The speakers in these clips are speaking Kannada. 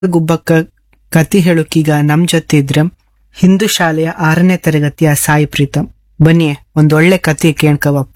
ಗುಬ್ಬಕ್ಕ ಕತಿ ಹೇಳೋಕೀಗ ನಮ್ ಜೊತೆ ಇದ್ರೆ ಹಿಂದೂ ಶಾಲೆಯ ಆರನೇ ತರಗತಿಯ ಸಾಯಿ ಪ್ರೀತಮ್ ಬನ್ನಿ ಒಂದೊಳ್ಳೆ ಕತೆ ಕೇಳ್ಕವಪ್ಪ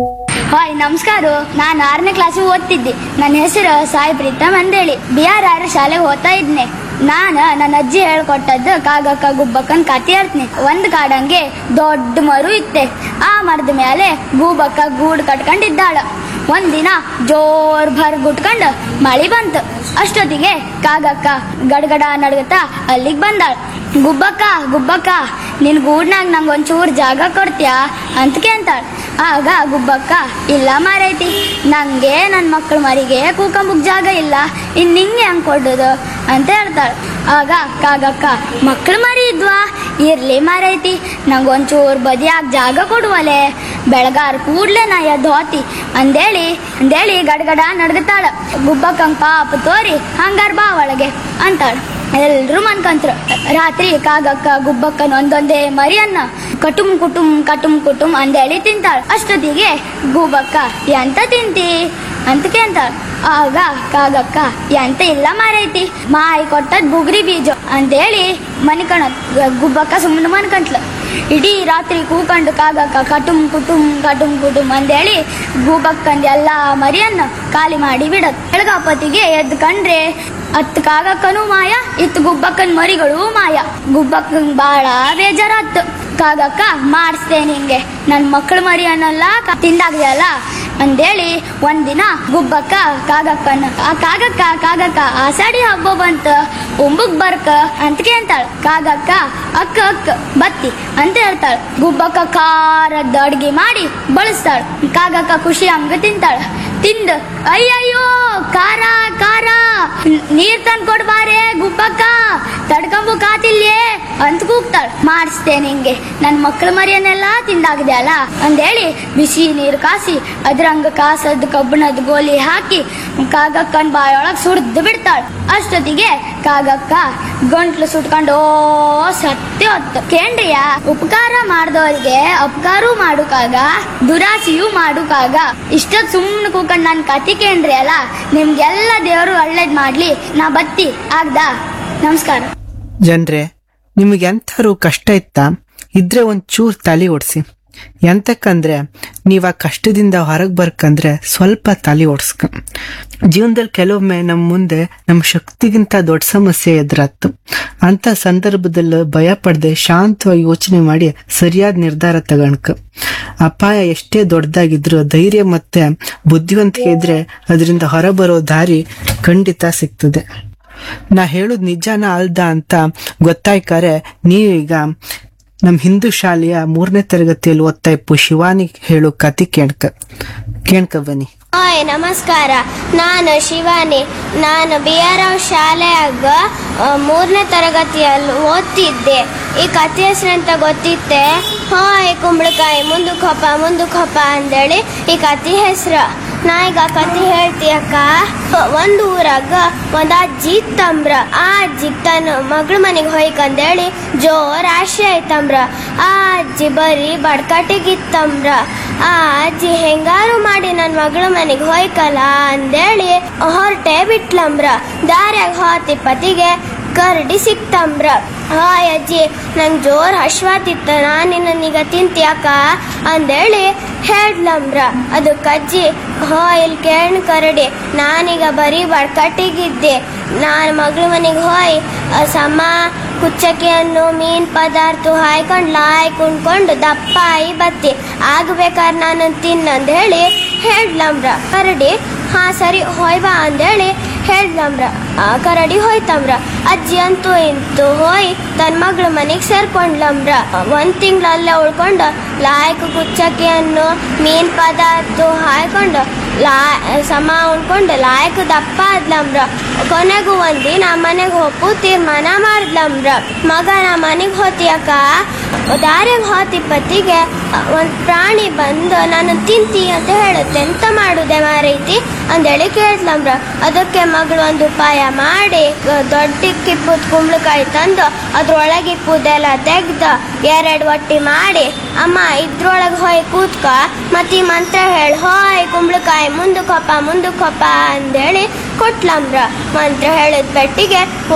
ಹಾಯ್ ನಮಸ್ಕಾರ ನಾನು ಆರನೇ ಕ್ಲಾಸಿಗೆ ಓದ್ತಿದ್ದೆ ನನ್ನ ಹೆಸರು ಸಾಯಿ ಪ್ರೀತಮ್ ಅಂದೇಳಿ ಬಿ ಆರ್ ಆರ್ ಶಾಲೆಗೆ ಓದ್ತಾ ಇದ್ನೆ ನಾನು ನನ್ನ ಅಜ್ಜಿ ಹೇಳ್ಕೊಟ್ಟದ್ದು ಕಾಗಕ್ಕ ಗುಬ್ಬಕ್ಕನ್ ಕತೆ ಹೇಳ್ತೀನಿ ಒಂದ್ ಕಾಡಂಗೆ ದೊಡ್ಡ ಮರು ಇತ್ತೆ ಆ ಮರದ ಮೇಲೆ ಗೂಬಕ್ಕ ಗೂಡು ಕಟ್ಕೊಂಡಿದ್ದಾಳ ಒಂದಿನ ಜೋರ್ ಭರ್ ಗುಟ್ಕೊಂಡು ಮಳಿ ಬಂತು ಅಷ್ಟೊತ್ತಿಗೆ ಕಾಗಕ್ಕ ಗಡಗಡ ನಡ್ಗತಾ ಅಲ್ಲಿಗೆ ಬಂದಾಳ ಗುಬ್ಬಕ್ಕ ಗುಬ್ಬಕ್ಕ ನಿನ್ ಗೂಡ್ನಾಗ ನಂಗೆ ಒಂಚೂರು ಜಾಗ ಕೊಡ್ತೀಯಾ ಅಂತ ಕೇಳ್ತಾಳ ಆಗ ಗುಬ್ಬಕ್ಕ ಇಲ್ಲ ಮಾರೈತಿ ನಂಗೆ ನನ್ನ ಮಕ್ಕಳ ಮರಿಗೆ ಕೂಕಂಬುಕ್ ಜಾಗ ಇಲ್ಲ ಇನ್ ನಿಂಗೆ ಹಂಗ್ ಕೊಡೋದು ಅಂತ ಹೇಳ್ತಾಳ ಆಗ ಕಾಗಕ್ಕ ಮಕ್ಕಳ ಮರಿ ಇದ್ವಾ ಇರ್ಲಿ ಮಾರೈತಿ ನಂಗೆ ಒಂಚೂರು ಬದಿಯಾಗ ಜಾಗ ಕೊಡುವಲೆ ಬೆಳಗಾರ ಕೂಡ್ಲೆ ನಾ ಎದ್ದು ಹೋತಿ ಅಂದೇಳಿ ಅಂದೇಳಿ ಗಡಗಡ ನಡ್ಗತಾಳ ಗುಬ್ಬಕ್ಕಂಗ್ ಪಾಪ ತೋರಿ ಹಂಗಾರ ಬಾ ಒಳಗೆ ಅಂತಾಳ ಎಲ್ರು ಮನ್ಕಂತ್ರ ರಾತ್ರಿ ಕಾಗಕ್ಕ ಗುಬ್ಬಕ್ಕನ ಒಂದೊಂದೇ ಮರಿಯನ್ನ ಕಟುಮ್ ಕುಟುಮ್ ಕಟುಮ್ ಕುಟುಮ್ ಅಂದೇಳಿ ತಿಂತಾಳ ಅಷ್ಟೊತ್ತಿಗೆ ಗುಬ್ಬಕ್ಕ ಎಂತ ತಿಂತಿ ಅಂತ ಕೇಳ್ತಾಳ ಆಗ ಕಾಗಕ್ಕ ಎಂತ ಇಲ್ಲ ಮಾರೈತಿ ಮಾಯಿ ಕೊಟ್ಟದ್ ಬುಗ್ರಿ ಬೀಜ ಅಂತೇಳಿ ಮನಿಕಣ ಗುಬ್ಬಕ್ಕ ಸುಮ್ಮನೆ ಮನ್ಕಂಟ್ಲ ಇಡೀ ರಾತ್ರಿ ಕೂಕಂಡು ಕಾಗಕ್ಕ ಕಟುಮ್ ಕುಟುಮ್ ಕಟುಮ್ ಕುಟುಮ್ ಅಂದೇಳಿ ಗೂಬಕ್ಕಂದ್ ಎಲ್ಲಾ ಮರಿಯನ್ನ ಖಾಲಿ ಮಾಡಿ ಬಿಡತ್ ಬೆಳಗಾಪತಿಗೆ ಎದ್ದು ಕಂಡ್ರೆ ಹತ್ತು ಕಾಗಕ್ಕನೂ ಮಾಯ ಇತ್ತು ಗುಬ್ಬಕ್ಕನ್ ಮರಿಗಳು ಮಾಯ ಗುಬ್ಬಕ್ಕಂಗ್ ಬಾಳ ಬೇಜಾರಾತ್ತು ಕಾಗಕ್ಕ ಮಾಡಿಸ್ದೆ ನಿಂಗೆ ನನ್ ಮಕ್ಕಳ ಮರಿ ಅನ್ನಲ್ಲ ಕ- ತಿಂದಾಗ್ಯಲ್ಲ ಅಂದೇಳಿ ಒಂದಿನ ಗುಬ್ಬಕ್ಕ ಕಾಗಕ್ಕನ ಆ ಕಾಗಕ್ಕ ಕಾಗಕ್ಕ ಆಸಾಡಿ ಹಬ್ಬ ಬಂತ ಉಂಬುಕ್ ಬರ್ಕ ಅಂತ ಕೇಳ್ತಾಳ ಕಾಗಕ್ಕ ಅಕ್ಕ ಅಕ್ಕ ಬತ್ತಿ ಅಂತ ಹೇಳ್ತಾಳ ಗುಬ್ಬಕ್ಕ ಖಾರದ ಅಡ್ಗೆ ಮಾಡಿ ಬಳಸ್ತಾಳ ಕಾಗಕ್ಕ ಖುಷಿ ಹಂಗ ತಿಂತಾಳ ತಿಂದ ಅಯ್ಯಯ್ಯೋ ಖಾರ ಖಾರ ನೀರ್ ತಂದ್ ಕೊಡ್ಬಾರೆ ಗುಬ್ಬಕ್ಕ ತಡ್ಕೊಂಬು ಕಾತಿಲ್ಯೇ ಅಂತ ಕೂಗ್ತಾಳ ಮಾಡಿಸ್ದೆ ನಿಂಗೆ ನನ್ ಮಕ್ಕಳ ಮರಿಯನ್ನೆಲ್ಲ ತಿಂದಾಗಿದೆ ಅಲ್ಲ ಅಂದೇಳಿ ಬಿಸಿ ನೀರು ಕಾಸಿ ಅದ್ರಂಗ ಕಾಸದ್ ಕಬ್ಬಣದ ಗೋಲಿ ಹಾಕಿ ಕಾಗಕ್ಕನ್ ಬಾಯೊಳಗ್ ಸುಡ್ದು ಬಿಡ್ತಾಳ ಅಷ್ಟೊತ್ತಿಗೆ ಕಾಗಕ್ಕ ಗಂಟ್ಲು ಸುಟ್ಕೊಂಡು ಓ ಸತ್ಯ ಹೊತ್ತು ಕೇಂದ್ರಿಯ ಉಪಕಾರ ಮಾಡ್ದವ್ರಿಗೆ ಅಪಕಾರೂ ಮಾಡುಕಾಗ ದುರಾಸೆಯೂ ಮಾಡುಕಾಗ ಇಷ್ಟೊತ್ ಸುಮ್ಮನೆ ಕೂಕೊಂಡ್ ನನ್ ಕತಿ ಕೇಂದ್ರಿ ಅಲ್ಲ ನಿಮ್ಗೆಲ್ಲ ದೇವರು ಒಳ್ಳೇದ್ ಮಾಡ್ಲಿ ನಾ ಬತ್ತಿ ಆಗ್ದಾ ನಮಸ್ಕಾರ ಜನ್ರೆ ನಿಮಗೆ ಎಂಥಾರು ಕಷ್ಟ ಇತ್ತಾ ಇದ್ರೆ ಒಂಚೂರ್ ತಲೆ ಓಡಿಸಿ ಎಂತಕ್ಕಂದ್ರೆ ನೀವ್ ಆ ಕಷ್ಟದಿಂದ ಹೊರಗೆ ಬರ್ಕಂದ್ರೆ ಸ್ವಲ್ಪ ತಲೆ ಓಡಿಸ್ಕ ಜೀವನದಲ್ಲಿ ಕೆಲವೊಮ್ಮೆ ನಮ್ಮ ಮುಂದೆ ನಮ್ಮ ಶಕ್ತಿಗಿಂತ ದೊಡ್ಡ ಸಮಸ್ಯೆ ಎದುರಾತು ಅಂತ ಸಂದರ್ಭದಲ್ಲಿ ಭಯ ಪಡದೆ ಶಾಂತವಾಗಿ ಯೋಚನೆ ಮಾಡಿ ಸರಿಯಾದ ನಿರ್ಧಾರ ತಗಣ್ಕ ಅಪಾಯ ಎಷ್ಟೇ ದೊಡ್ಡದಾಗಿದ್ರು ಧೈರ್ಯ ಮತ್ತೆ ಬುದ್ಧಿವಂತಿಕೆ ಇದ್ರೆ ಅದರಿಂದ ಹೊರಬರೋ ದಾರಿ ಖಂಡಿತ ಸಿಗ್ತದೆ ನಾ ಹೇಳುದ್ ನಿಜಾನ ಅಲ್ದ ಅಂತ ಗೊತ್ತಾಯ್ಕಾರೆ ನೀವೀಗ ನಮ್ ಹಿಂದೂ ಶಾಲೆಯ ಮೂರನೇ ತರಗತಿಯಲ್ಲಿ ಓದ್ತಾ ಇಪ್ಪು ಶಿವಾನಿ ಹೇಳು ಕತಿ ಕೇಳ್ಕ ಕೇಳ್ಕ ಬನ್ನಿ ಹಾಯ್ ನಮಸ್ಕಾರ ನಾನು ಶಿವಾನಿ ನಾನು ಬಿ ಆರ್ ರಾವ್ ಶಾಲೆಯಾಗ ಮೂರನೇ ತರಗತಿಯಲ್ಲಿ ಓದ್ತಿದ್ದೆ ಈ ಕಥೆ ಹೆಸರಂತ ಗೊತ್ತಿತ್ತೆ ಹಾಯ್ ಕುಂಬಳಕಾಯಿ ಮುಂದಕ್ಕೆ ಹಪ್ಪ ಮುಂದಕ್ಕೆ ಹಪ್ಪ ಅಂದೇಳಿ ಈ ಕಥೆ ಹೆಸ್ರು ನಾ ಈಗ ಕಥೆ ಹೇಳ್ತೀಯಕ್ಕ ಒಂದು ಊರಾಗ ಒಂದ್ ಅಜ್ಜಿ ಇತ್ತಂಬ್ರ ಆ ಅಜ್ಜಿ ತನ್ನ ಮಗಳ ಮನೆಗೆ ಹೋಯ್ಕಂದೇಳಿ ಜೋರ್ ಆಶೆ ಆಯ್ತಂಬ್ರ ಆ ಅಜ್ಜಿ ಬರೀ ಬಡ್ಕಟ್ಟಿಗಿತ್ತಂಬ್ರ ಆ ಅಜ್ಜಿ ಹೆಂಗಾರು ಮಾಡಿ ನನ್ನ ಮಗಳ ಮನೆಗೆ ಹೋಯ್ಕಲ್ಲ ಅಂದೇಳಿ ಹೊರಟೆ ಬಿಟ್ಲಂಬ್ರ ದಾರ್ಯಾಗ ಹೋತಿ ಪತಿಗೆ ಕರಡಿ ಸಿಕ್ತಂಬ್ರ ಹಾಯ್ ಅಜ್ಜಿ ನಂಗೆ ಜೋರ್ ಹಶ್ವಾತಿತ್ತ ನಾನು ನಿನ್ನೀಗ ತಿಂತ್ಯಾಕ ಅಂದೇಳಿ ಹೇಳ್ಲಂಬ್ರ ಅದಕ್ಕೆ ಅಜ್ಜಿ ಹೋ ಇಲ್ಲಿ ಕೇಳ್ ಕರಡಿ ನಾನೀಗ ಬರೀ ಬಡ್ಕಟ್ಟಿಗಿದ್ದೆ ನಾನು ಮಗಳ ಮನೆಗೆ ಹೋಯ್ ಆ ಸಮ ಕುಚ್ಚಕ್ಕಿಯನ್ನು ಮೀನ್ ಪದಾರ್ಥ ಹಾಯ್ಕೊಂಡು ಲಾಯ್ ಕುಣ್ಕೊಂಡು ದಪ್ಪ ಆಯಿ ಬತ್ತಿ ಆಗ್ಬೇಕಾದ್ರೆ ನಾನು ತಿನ್ನಂದ್ ಹೇಳಿ ಹೇಳ್ಲಂಬ್ರ ಕರಡಿ ಹಾ ಸರಿ ಹೋಯ್ ಬಾ ಅಂದೇಳಿ ಹೇಳ್ಲಂಬ್ರ ಆ ಕರಡಿ ಹೋಯ್ತಂಬ್ರ ಅಜ್ಜಿ ಅಂತೂ ಇಂತು ಹೋಯ್ ತನ್ನ ಮಗಳ ಮನೆಗೆ ಸೇರ್ಕೊಂಡ್ಲಂಬ್ರ ಒಂದ್ ತಿಂಗ್ಳು ಅಲ್ಲೇ ಉಳ್ಕೊಂಡು ಲಾಯಕ್ ಕುಚ್ಚಕ್ಕಿಯನ್ನು ಮೀನ್ ಪದಾರ್ಥ ಹಾಯ್ಕೊಂಡು ಲಾ ಸಮ ಉಣ್ಕೊಂಡು ಲಾಯಕ್ ದಪ್ಪ ಆದ್ಲಂಬ್ರ ಕೊನೆಗೂ ಒಂದಿನ ಮನೆಗೆ ಹೋಗು ತೀರ್ಮಾನ ಮಾಡ್ಲಂಬ್ರ ಮಗ ನಾ ಮನೆಗೆ ಹೋತಿಯಕ್ಕ ದಾರ್ಯಾಗ ಹೋತಿ ಪತಿಗೆ ಒಂದ್ ಪ್ರಾಣಿ ಬಂದು ನಾನು ತಿಂತಿ ಅಂತ ಹೇಳುತ್ತೆ ಎಂತ ಮಾಡುದೆ ಮಾರೈತಿ ಅಂದೇಳಿ ಕೇಳ್ಲಂಬ್ರ ಅದಕ್ಕೆ ಮಗಳು ಒಂದು ಉಪಾಯ ಮಾಡಿ ಗ- ದೊಡ್ಡ ಕಿಪ್ಪುದ್ ಕುಂಬಳಕಾಯಿ ತಂದು ಅದ್ರೊಳಗೆ ಇಪ್ಪುದೆಲ್ಲ ತೆಗ್ದು ಎರಡು ಒಟ್ಟಿ ಮಾಡಿ ಅಮ್ಮ ಇದ್ರೊಳಗೆ ಹೋಯ್ ಕೂತ್ಕ ಮತ್ತೆ ಈ ಮಂತ್ರ ಹೇಳಿ ಹೋಯ್ ಕುಂಬಳಕಾಯಿ ಮುಂದಕ್ಕೊಪ್ಪ ಮುಂದಕ್ಕೊಪ್ಪ ಅಂದೇಳಿ ಕೊಟ್ಲಂಬ್ರ ಮಂತ್ರ ಹೇಳಿದ ಪೆಟ್ಟಿಗೆ